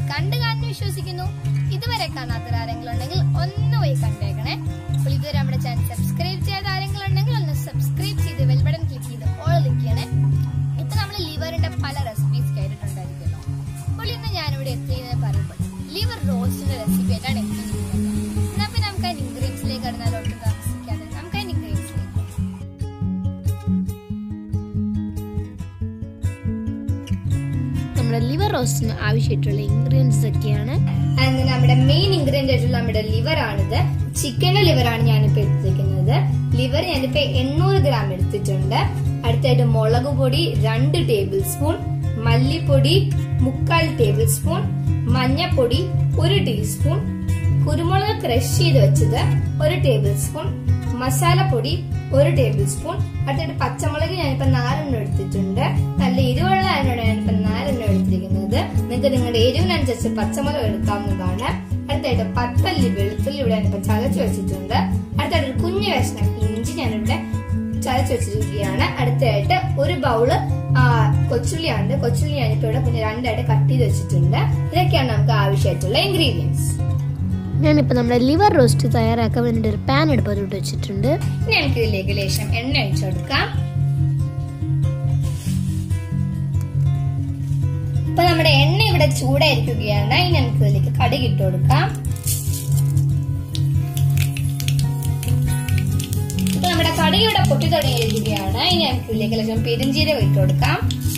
കണ്ടു കാണുന്നു വിശ്വസിക്കുന്നു ഇതുവരെ കാണാത്ത ആരെങ്കിലും ഉണ്ടെങ്കിൽ ഒന്ന് പോയി കണ്ടേക്കണേ അപ്പോൾ ഇതുവരെ നമ്മുടെ ചാനൽ സബ്സ്ക്രൈബ് ചെയ്ത ആരെങ്കിലും ഉണ്ടെങ്കിൽ ഒന്ന് സബ്സ്ക്രൈബ് ചെയ്ത് ബെൽ ബട്ടൺ ക്ലിക്ക് ചെയ്ത് ഓൾ ക്ലിക്ക് ചെയ്യണേ ഇപ്പൊ നമ്മൾ ലിവറിന്റെ പല റെസിപ്പീസ് കേട്ടിട്ടുണ്ടായിരിക്കുമല്ലോ അപ്പോൾ ഇന്ന് ഞാനിവിടെ എത്തിയെന്ന് പറയുമ്പോൾ ലിവർ റോസ്റ്റിന്റെ റെസിപ്പി ആയിട്ടാണ് എത്തിയിരിക്കുന്നത് എന്നാ പിന്നെ നമുക്ക് അതിന്റെ ഇൻഗ്രീഡിയൻസിലേക്ക് കടന്നാൽ ഒട്ടും താമസിക്കാതെ നമുക്ക് അതിന്റെ ഇൻഗ്രീഡിയൻസിലേക്ക് നമ്മുടെ ലിവർ റോസ്റ്റിന് ആവശ്യമായിട്ടുള്ള ഇൻഗ്രീഡിയൻസ് ഒക്കെയാണ് ആൻഡ് നമ്മുടെ മെയിൻ ഇൻഗ്രീഡിയന്റ് ആയിട്ടുള്ള നമ്മുടെ ലിവർ ആണിത് ചിക്കന്റെ ലിവർ ആണ് ഞാനിപ്പോ എടുത്തിരിക്കുന്നത് ലിവർ ഞാനിപ്പോ എണ്ണൂറ് ഗ്രാം എടുത്തിട്ടുണ്ട് അടുത്തായിട്ട് മുളക് പൊടി രണ്ട് ടേബിൾ സ്പൂൺ മല്ലിപ്പൊടി മുക്കാൽ ടേബിൾ സ്പൂൺ മഞ്ഞപ്പൊടി ഒരു ടീസ്പൂൺ കുരുമുളക് ക്രഷ് ചെയ്ത് വെച്ചത് ഒരു ടേബിൾ സ്പൂൺ മസാലപ്പൊടി ഒരു ടേബിൾ സ്പൂൺ അടുത്തായിട്ട് പച്ചമുളക് ഞാനിപ്പോ നാലെണ്ണം എടുത്തിട്ടുണ്ട് നല്ല എരിവുള്ള അതിനോട് ഞാനിപ്പോ നാലെണ്ണം എടുത്തിരിക്കുന്നത് നിങ്ങൾക്ക് നിങ്ങളുടെ എരിവിനനുസരിച്ച് പച്ചമുളക് എടുക്കാവുന്നതാണ് അടുത്തായിട്ട് പത്തല്ലി വെളുത്തുള്ളി ഇവിടെ ഞാനിപ്പോ ചതച്ച് വെച്ചിട്ടുണ്ട് അടുത്തായിട്ട് ഒരു കുഞ്ഞു കഷ്ണം ഇഞ്ചി ഞാനിവിടെ ചതച്ച് വെച്ചിരിക്കുകയാണ് അടുത്തായിട്ട് ഒരു ബൗള് ആ, കൊച്ചുള്ളിയാണ് കൊച്ചുള്ളി ഞാനിപ്പോ ഇവിടെ പിന്നെ രണ്ടായിട്ട് കട്ട് ചെയ്ത് വെച്ചിട്ടുണ്ട് ഇതൊക്കെയാണ് നമുക്ക് ആവശ്യമായിട്ടുള്ള ഇൻഗ്രീഡിയൻസ് ഞാനിപ്പോൾ നമ്മുടെ ലിവർ റോസ്റ്റ് തയ്യാറാക്കാൻ വേണ്ടി ഒരു പാൻ എടുപ്പത്തോട്ട് വെച്ചിട്ടുണ്ട് ഇനി നമുക്ക് ഇതിലേക്ക് ലേശം എണ്ണ ഒഴിച്ചു കൊടുക്കാം ഇപ്പൊ നമ്മുടെ എണ്ണ ഇവിടെ ചൂടായിരിക്കുകയാണ് ഇനി നമുക്ക് ഇതിലേക്ക് കടുക് ഇട്ട് കൊടുക്കാം ഇപ്പൊ നമ്മുടെ കടുക് ഇവിടെ പൊട്ടി തുടങ്ങിയിരിക്കുകയാണ് ഇനി നമുക്ക് ഇതിലേക്ക് ലേശം പെരിഞ്ചീരകം ഇട്ട് കൊടുക്കാം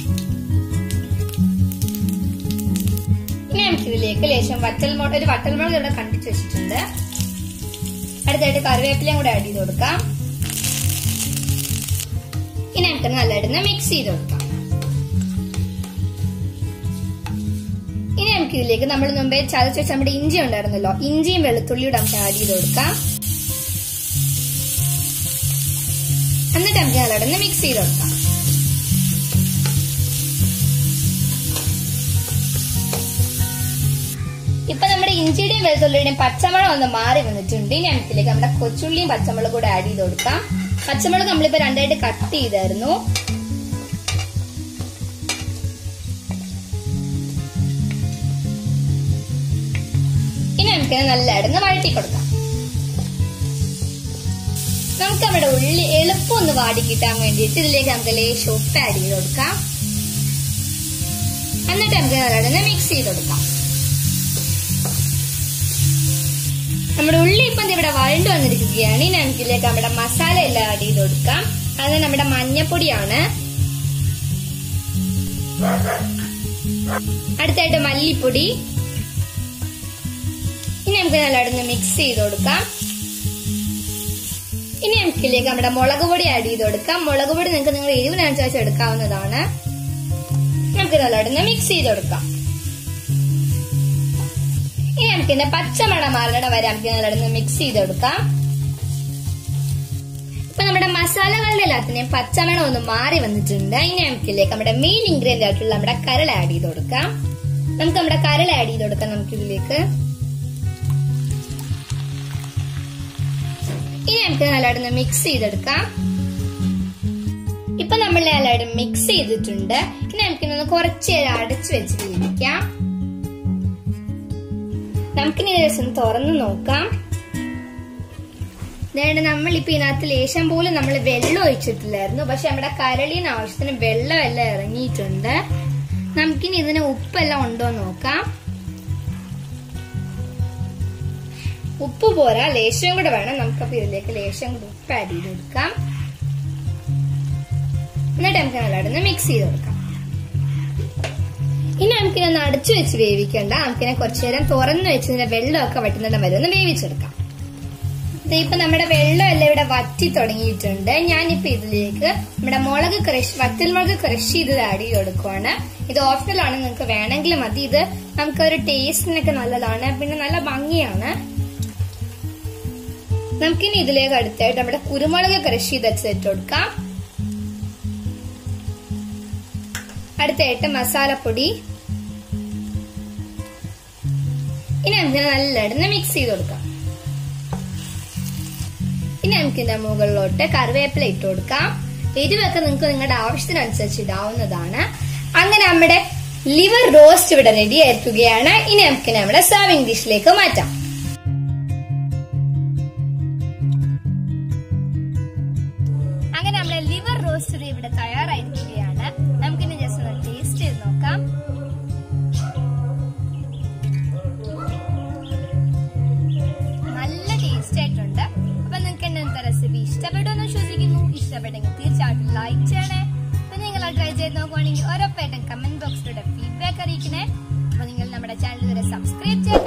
ഇനി നമുക്ക് ഇതിലേക്ക് ലേശം വറ്റൽമുളക് ഒരു വറ്റൽമുളക് ഇവിടെ കണ്ടിച്ച് വെച്ചിട്ടുണ്ട് അടുത്തായിട്ട് കറിവേപ്പിലയും കൂടെ ആഡ് ചെയ്ത് കൊടുക്കാം ഇനി നമുക്ക് നല്ലതായിട്ട് മിക്സ് ചെയ്ത് കൊടുക്കാം ഇനി നമുക്ക് ഇതിലേക്ക് നമ്മൾ മുമ്പേ ചതച്ച് വെച്ച നമ്മുടെ ഇഞ്ചി ഉണ്ടായിരുന്നല്ലോ ഇഞ്ചിയും വെളുത്തുള്ളിയും നമുക്ക് ആഡ് ചെയ്ത് കൊടുക്കാം എന്നിട്ട് നമുക്ക് നല്ലതായിട്ട് മിക്സ് ചെയ്ത് കൊടുക്കാം ഇപ്പൊ നമ്മുടെ ഇഞ്ചിയുടെയും വെളുത്തുള്ളിയുടെയും പച്ചമുളക് ഒന്ന് മാറി വന്നിട്ടുണ്ട് ഇനി നമുക്കിലേക്ക് നമ്മുടെ കൊച്ചുള്ളിയും പച്ചമുളക് കൂടെ ആഡ് ചെയ്ത് കൊടുക്കാം പച്ചമുളക് നമ്മളിപ്പോ രണ്ടായിട്ട് കട്ട് ചെയ്തായിരുന്നു ഇനി നമുക്ക് നല്ലതായിരുന്നു വഴറ്റി കൊടുക്കാം നമുക്ക് നമ്മുടെ ഉള്ളി എളുപ്പം ഒന്ന് വാടി കിട്ടാൻ വേണ്ടിയിട്ട് ഇതിലേക്ക് നമുക്ക് ലേശം ഉപ്പ് ആഡ് ചെയ്ത് കൊടുക്കാം എന്നിട്ട് നമുക്ക് നല്ലതായിട്ട് മിക്സ് ചെയ്ത് കൊടുക്കാം നമ്മുടെ ഉള്ളി ഇപ്പം ഇവിടെ വഴണ്ടു വന്നിരിക്കുകയാണ് ഇനി നമുക്ക് ഇതിലേക്ക് നമ്മുടെ മസാല എല്ലാം ആഡ് ചെയ്ത് കൊടുക്കാം അത് നമ്മുടെ മഞ്ഞപ്പൊടിയാണ് അടുത്തായിട്ട് മല്ലിപ്പൊടി ഇനി നമുക്ക് നല്ലതായിട്ടൊന്ന് മിക്സ് ചെയ്ത് കൊടുക്കാം ഇനി നമുക്ക് ഇതിലേക്ക് നമ്മുടെ മുളക് പൊടി ആഡ് ചെയ്ത് കൊടുക്കാം മുളക് പൊടി നിങ്ങൾക്ക് നിങ്ങൾ എരിവിനനുസരിച്ച് എടുക്കാവുന്നതാണ് നമുക്ക് നല്ലതായിട്ടൊന്ന് മിക്സ് ചെയ്ത് കൊടുക്കാം ഇനി നമുക്ക് ഇതിന്റെ പച്ചമണം മാറുന്ന വരെ നമുക്ക് നല്ലതായിട്ട് മിക്സ് ചെയ്ത് കൊടുക്കാം ഇപ്പൊ നമ്മുടെ മസാലകളുടെ എല്ലാത്തിനെയും പച്ചമണം ഒന്ന് മാറി വന്നിട്ടുണ്ട് ഇനി നമുക്കിലേക്ക് നമ്മുടെ മെയിൻ ഇൻഗ്രീഡിയന്റ് ആയിട്ടുള്ള നമ്മുടെ കരൾ ആഡ് ചെയ്ത് കൊടുക്കാം നമുക്ക് നമ്മുടെ കരൾ ആഡ് ചെയ്ത് കൊടുക്കാം നമുക്ക് ഇതിലേക്ക് ഇനി നമുക്ക് നല്ലതായിട്ട് മിക്സ് ചെയ്തെടുക്കാം ഇപ്പൊ നമ്മൾ നല്ലതായിട്ട് മിക്സ് ചെയ്തിട്ടുണ്ട് ഇനി നമുക്കിതൊന്ന് കുറച്ച് നേരം അടച്ചു വെച്ച് വേവിക്കാം നമുക്കിനി ദിവസം തുറന്നു നോക്കാം അതായത് നമ്മളിപ്പോ ഇതിനകത്ത് ലേശം പോലും നമ്മൾ വെള്ളം ഒഴിച്ചിട്ടില്ലായിരുന്നു പക്ഷെ നമ്മുടെ കരളിന് ആവശ്യത്തിന് വെള്ളമെല്ലാം ഇറങ്ങിയിട്ടുണ്ട് നമുക്കിനി ഇതിന് ഉപ്പെല്ലാം ഉണ്ടോ എന്ന് നോക്കാം ഉപ്പ് പോരാ ലേശം കൂടെ വേണം നമുക്കപ്പോ ഇതിലേക്ക് ലേശം കൂടെ ഉപ്പ് ആഡ് ചെയ്ത് കൊടുക്കാം എന്നിട്ട് നമുക്ക് നല്ലതായിട്ട് മിക്സ് ചെയ്ത് കൊടുക്കാം ഇനി നമുക്കിതൊന്ന് അടച്ചു വെച്ച് വേവിക്കണ്ട നമുക്കിനെ കുറച്ചു നേരം തുറന്നു വെച്ച് ഇതിന്റെ വെള്ളമൊക്കെ വറ്റുന്നിടം വരെ ഒന്ന് വേവിച്ചെടുക്കാം ദേ ഇപ്പൊ നമ്മുടെ വെള്ളം എല്ലാം ഇവിടെ വറ്റി തുടങ്ങിയിട്ടുണ്ട് ഞാനിപ്പോ ഇതിലേക്ക് നമ്മുടെ മുളക് ക്രഷ് വറ്റൽമുളക് ക്രഷ് ചെയ്ത് ആഡ് ചെയ്ത് കൊടുക്കുവാണ് ഇത് ഓപ്ഷണൽ ആണ് നിങ്ങൾക്ക് വേണമെങ്കിൽ മതി ഇത് നമുക്ക് ഒരു ടേസ്റ്റിനൊക്കെ നല്ലതാണ് പിന്നെ നല്ല ഭംഗിയാണ് നമുക്കിനി ഇതിലേക്ക് അടുത്തായിട്ട് നമ്മുടെ കുരുമുളക് ക്രഷ് ചെയ്ത് വെച്ചിട്ട് കൊടുക്കാം അടുത്തായിട്ട് മസാലപ്പൊടി ഇനി നമുക്ക് നല്ലതായിട്ട് മിക്സ് ചെയ്ത് കൊടുക്കാം ഇനി നമുക്ക് ഇതിന്റെ മുകളിലോട്ട് കറിവേപ്പില ഇട്ട് കൊടുക്കാം എരിവൊക്കെ നിങ്ങൾക്ക് നിങ്ങളുടെ ആവശ്യത്തിനനുസരിച്ച് ഇടാവുന്നതാണ് അങ്ങനെ നമ്മുടെ ലിവർ റോസ്റ്റ് ഇവിടെ റെഡി ആയിരിക്കുകയാണ് ഇനി നമുക്ക് നമ്മുടെ സർവിംഗ് ഡിഷിലേക്ക് മാറ്റാം അങ്ങനെ നമ്മുടെ ലിവർ റോസ്റ്റ് ഇവിടെ തയ്യാറായിരിക്കുകയാണ് നമുക്കിനി ജസ്റ്റ് ഒന്ന് ടേസ്റ്റ് ചെയ്ത് നോക്കാം നല്ല ടേസ്റ്റ് ആയിട്ടുണ്ട് അപ്പൊ നിങ്ങൾക്ക് ഇന്നത്തെ റെസിപ്പി ഇഷ്ടപ്പെടുമെന്ന് വിശ്വസിക്കുന്നു ഇഷ്ടപ്പെട്ടെങ്കിൽ തീർച്ചയായിട്ടും ലൈക്ക് ചെയ്യണേ അപ്പൊ നിങ്ങൾ ട്രൈ ചെയ്ത് നോക്കുവാണെങ്കിൽ ഉറപ്പായിട്ടും കമന്റ് ബോക്സിലൂടെ ഫീഡ്ബാക്ക് അറിയിക്കണേ അപ്പൊ നിങ്ങൾ നമ്മുടെ ചാനൽ വരെ സബ്സ്ക്രൈബ് ചെയ്ത്